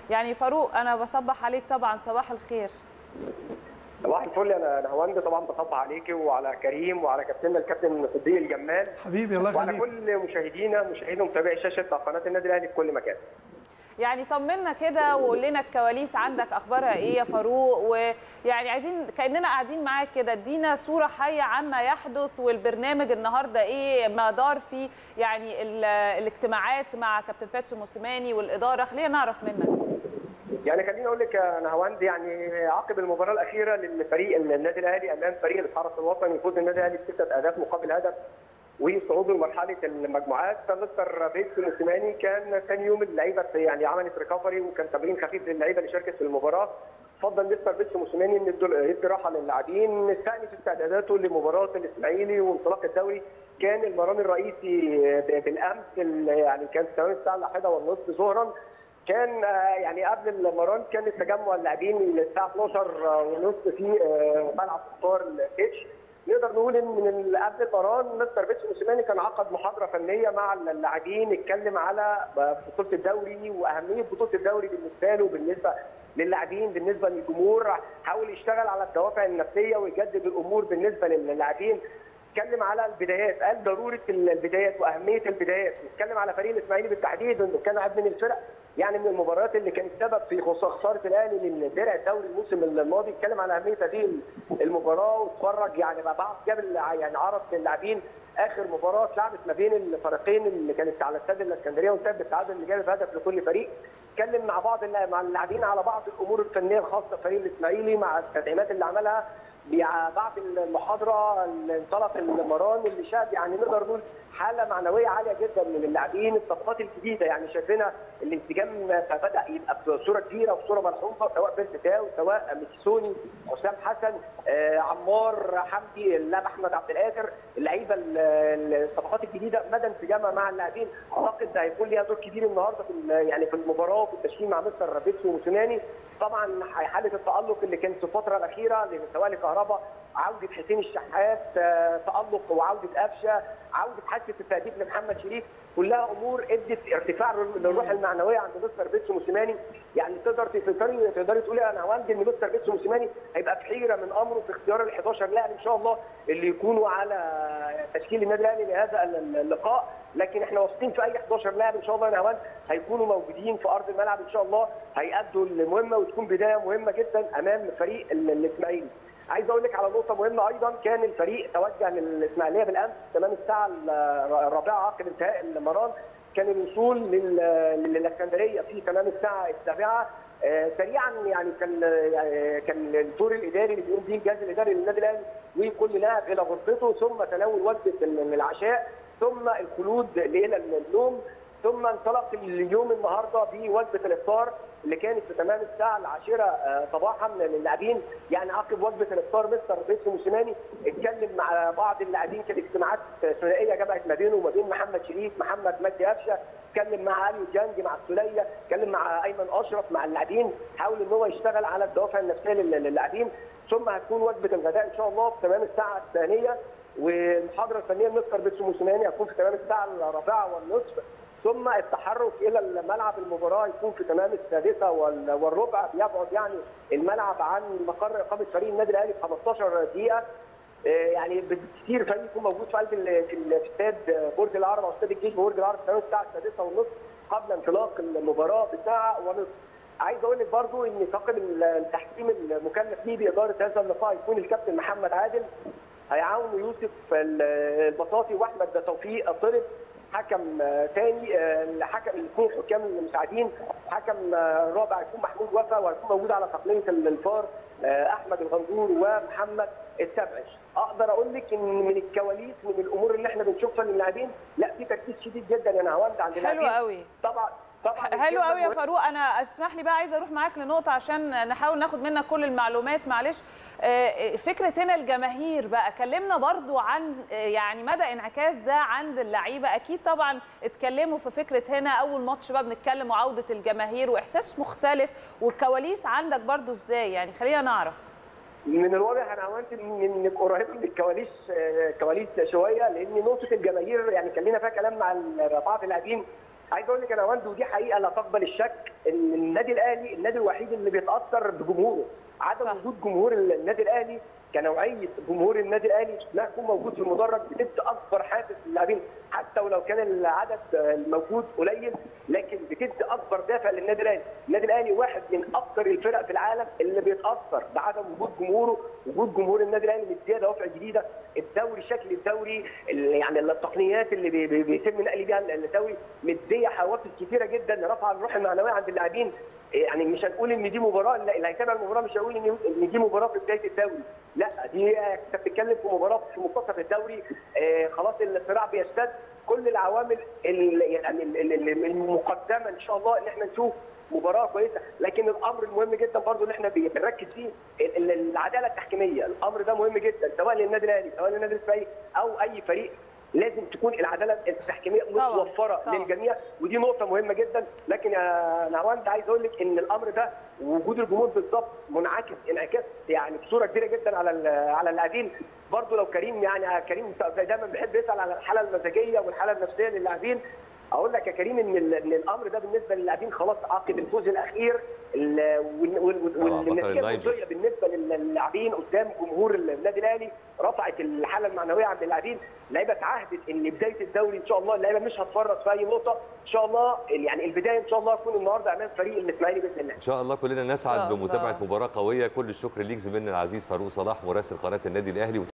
يعني فاروق انا بصبح عليك طبعا صباح الخير صباح الفل انا نهواند طبعا بصبح عليكي وعلى كريم وعلى كابتننا الكابتن صديق الجمال حبيبي الله وعلى يخليك كل مشاهدينا مشاهدي ومتابعي شاشه قناه النادي الاهلي في كل مكان يعني طمنا كده وقول لنا الكواليس عندك اخبارها ايه يا فاروق ويعني عايزين كاننا قاعدين معاك كده ادينا صوره حيه عما يحدث والبرنامج النهارده ايه ما دار فيه يعني ال- الاجتماعات مع كابتن باتسو موسيماني والاداره خلينا نعرف منك يعني خليني اقول لك يا نهواند يعني عقب المباراه الاخيره للفريق النادي الاهلي امام فريق الحرس الوطني يفوز النادي الاهلي بسته اهداف مقابل هدف وصعوده لمرحله المجموعات فمستر بيتسو موسيماني كان ثاني يوم اللعيبه يعني عملت ريكفري وكان تمرين خفيف للعيبه اللي شاركت في المباراه فضل مستر بيتسو موسيماني ان يدوا- يدي راحه للاعبين استأنف استعداداته لمباراه الاسماعيلي وانطلاق الدوري كان المران الرئيسي بالامس ال- يعني كان في تمام الساعه الواحده والنصف ظهرا كان آه، يعني قبل المران كان تجمع اللاعبين الساعه 12 ونصف في آه، ملعب مختار الكيتش نقدر نقول ان من قبل المران مستر بيتسو موسيماني كان عقد محاضره فنيه مع اللاعبين اتكلم على بطوله الدوري واهميه بطوله الدوري بالنسبه له بالنسبه للاعبين بالنسبه للجمهور حاول يشتغل على الدوافع النفسيه ويجدد الامور بالنسبه للاعبين اتكلم على البدايات قال ضروره البدايات واهميه البدايات اتكلم على فريق الاسماعيلي بالتحديد انه كان واحد من الفرق يعني من المباريات اللي كانت سبب في خساره خساره الاهلي للدرع الدوري الموسم الماضي اتكلم على اهميه هذه المباراه واتفرج يعني مع بعض جاب الع- يعني عرض للاعبين اخر مباراه اتلعبت ما بين الفريقين اللي كانت على استاد الاسكندريه وانتهت بالتعادل اللي جاب هدف لكل فريق اتكلم مع بعض الل- مع اللاعبين على بعض الامور الفنيه الخاصه بفريق الاسماعيلي مع التدعيمات اللي عملها بع- بعد المحاضره اللي انطلق المران اللي شهد يعني نقدر نقول حاله معنويه عاليه جدا من اللاعبين الصفقات الجديده يعني شايفينها الانسجام بدا يبقى بصوره كبيره وبصوره ملحوظه سواء بيرتاو سواء ميكسوني حسام حسن آه، عمار حمدي اللاعب احمد عبد القادر اللعيبه ال- الصفقات الجديده مدى انسجامها مع اللاعبين اعتقد ده هيكون ليها دور كبير النهارده في ال- يعني في المباراه وفي التشكيل مع مستر بيتسو وموسيماني طبعا حاله التالق اللي كانت في الفتره الاخيره سواء لكهرباء عوده حسين الشحات آه، تالق وعوده قفشه عوده حاسه التهديف لمحمد شريف كلها امور ادت ارتفاع للروح المعنويه عند مستر بيتسو موسيماني يعني تقدر تقدري تقدري تقولي انا هوند ان مستر بيتسو موسيماني هيبقى في حيره من امره في اختيار ال 11 لاعب ان شاء الله اللي يكونوا على تشكيل النادي الاهلي لهذا اللقاء لكن احنا واثقين في اي 11 لاعب ان شاء الله يا نهوان هيكونوا موجودين في ارض الملعب ان شاء الله هيأدوا المهمه وتكون بدايه مهمه جدا امام فريق ال- الاسماعيلي. عايز اقول لك على نقطه مهمه ايضا كان الفريق توجه للاسماعيليه بالامس تمام الساعه الرابعه عقب انتهاء المران كان الوصول لل- للاسكندريه في تمام الساعه السابعه آه، سريعا يعني كان آه، كان الدور الاداري اللي بيقوم به الجهاز الاداري للنادي الاهلي وكل لاعب الى غرفته ثم تناول وجبه ال- العشاء ثم الخلود الى النوم ثم انطلق اليوم النهارده بوجبه الافطار اللي كانت في تمام الساعه العاشره آه، صباحا للاعبين يعني عقب وجبه الافطار مستر بيتسو موسيماني اتكلم مع بعض اللاعبين كانت اجتماعات ثنائيه جمعت ما بينه وما بين محمد شريف محمد مجدي قفشه اتكلم مع علي جانجي مع السوليه اتكلم مع ايمن اشرف مع اللاعبين حاول ان هو يشتغل على الدوافع النفسيه لل- للاعبين ثم هتكون وجبه الغداء ان شاء الله في تمام الساعه الثانيه والمحاضره الفنيه لمستر بيتسو موسيماني هتكون في تمام الساعه الرابعه والنصف ثم التحرك الى ملعب المباراه يكون في تمام السادسه وال- والربع بيبعد يعني الملعب عن مقر اقامه فريق النادي الاهلي ب 15 دقيقه آه، يعني بالكثير فريق يكون موجود في قلب ال- في ال- في استاد برج العرب او استاد الجيش برج العرب في تمام الساعه السادسه والنصف قبل انطلاق المباراه بساعه ونصف. عايز اقول لك برضو ان طاقم التحكيم المكلف به باداره هذا اللقاء يكون الكابتن محمد عادل هيعاون يوسف ال- البساطي واحمد توفيق الطرب حكم آه، تاني آه، الحكم الاثنين حكام المساعدين حكم آه، رابع هيكون محمود وفا وهيكون موجود على تقنيه الفار آه، احمد الغندور ومحمد السبعي اقدر اقول لك ان من الكواليس من الامور اللي احنا بنشوفها للاعبين لا في تركيز شديد جدا يا نهاوند عند حلو اللاعبين قوي طبعا طبعا حلو قوي يا الكلمة فاروق انا اسمح لي بقى عايزه اروح معاك لنقطه عشان نحاول ناخد منك كل المعلومات معلش آه، فكره هنا الجماهير بقى كلمنا برضو عن آه، يعني مدى انعكاس ده عند اللعيبه اكيد طبعا اتكلموا في فكره هنا اول ماتش بقى بنتكلم وعوده الجماهير واحساس مختلف والكواليس عندك برضو ازاي يعني خلينا نعرف من الواضح انا عملت انك قريب من الكواليس آه، كواليس شويه لان نقطه الجماهير يعني كان لنا فيها كلام مع ال- بعض اللاعبين عايز اقول لك انا وند ودي حقيقه لا تقبل الشك ان النادي الاهلي النادي الوحيد اللي بيتاثر بجمهوره عدم صح. وجود جمهور النادي الاهلي كنوعيه جمهور النادي الاهلي لا يكون موجود في المدرج بتدي اكبر حافز للاعبين حتى ولو كان العدد الموجود قليل لكن بتدي اكبر دافع للنادي الاهلي، النادي الاهلي واحد من اكثر الفرق في العالم اللي بيتاثر بعدم وجود جمهوره، وجود جمهور النادي الاهلي مديه دوافع جديده، الدوري شكل الدوري ال- يعني التقنيات اللي بي- بي- بيتم نقل بيها الدوري مديه حوافز كثيره جدا رفع الروح المعنويه عند اللاعبين يعني مش هنقول ان دي مباراه لا، اللي هيتابع المباراه مش هيقول ان ان دي مباراه في بدايه الدوري لا دي انت بتتكلم في مباراه في منتصف الدوري آه خلاص الصراع بيشتد كل العوامل ال- يعني ال- ال- ال- المقدمه ان شاء الله ان احنا نشوف مباراه كويسه لكن الامر المهم جدا برضو اللي احنا بنركز فيه ال- ال- العداله التحكيميه الامر ده مهم جدا سواء للنادي الاهلي سواء للنادي الاسماعيلي او اي فريق لازم تكون العداله التحكيميه طبعاً، متوفره طبعاً. للجميع ودي نقطه مهمه جدا لكن يا نعوان عايز اقول لك ان الامر ده وجود الجمهور بالظبط منعكس انعكاس يعني بصوره كبيره جدا على ال- على اللاعبين برضو لو كريم يعني كريم دايما بيحب يسال على الحاله المزاجيه والحاله النفسيه للاعبين اقول لك يا كريم ان ال- ان الامر ده بالنسبه للاعبين خلاص عقب الفوز الاخير ال- وال- وال- طبعاً، والنتيجه بطل النيجر. المرضيه بالنسبه للاعبين قدام جمهور النادي الاهلي رفعت الحاله المعنويه عند اللاعبين اللعيبه اتعهدت ان بدايه الدوري ان شاء الله اللعيبه مش هتفرط في اي نقطه ان شاء الله يعني البدايه ان شاء الله تكون النهارده امام فريق الاسماعيلي باذن الله ان شاء الله كلنا إن شاء نسعد الله. بمتابعه مباراه قويه كل الشكر ليك زميلنا العزيز فاروق صلاح مراسل قناه النادي الاهلي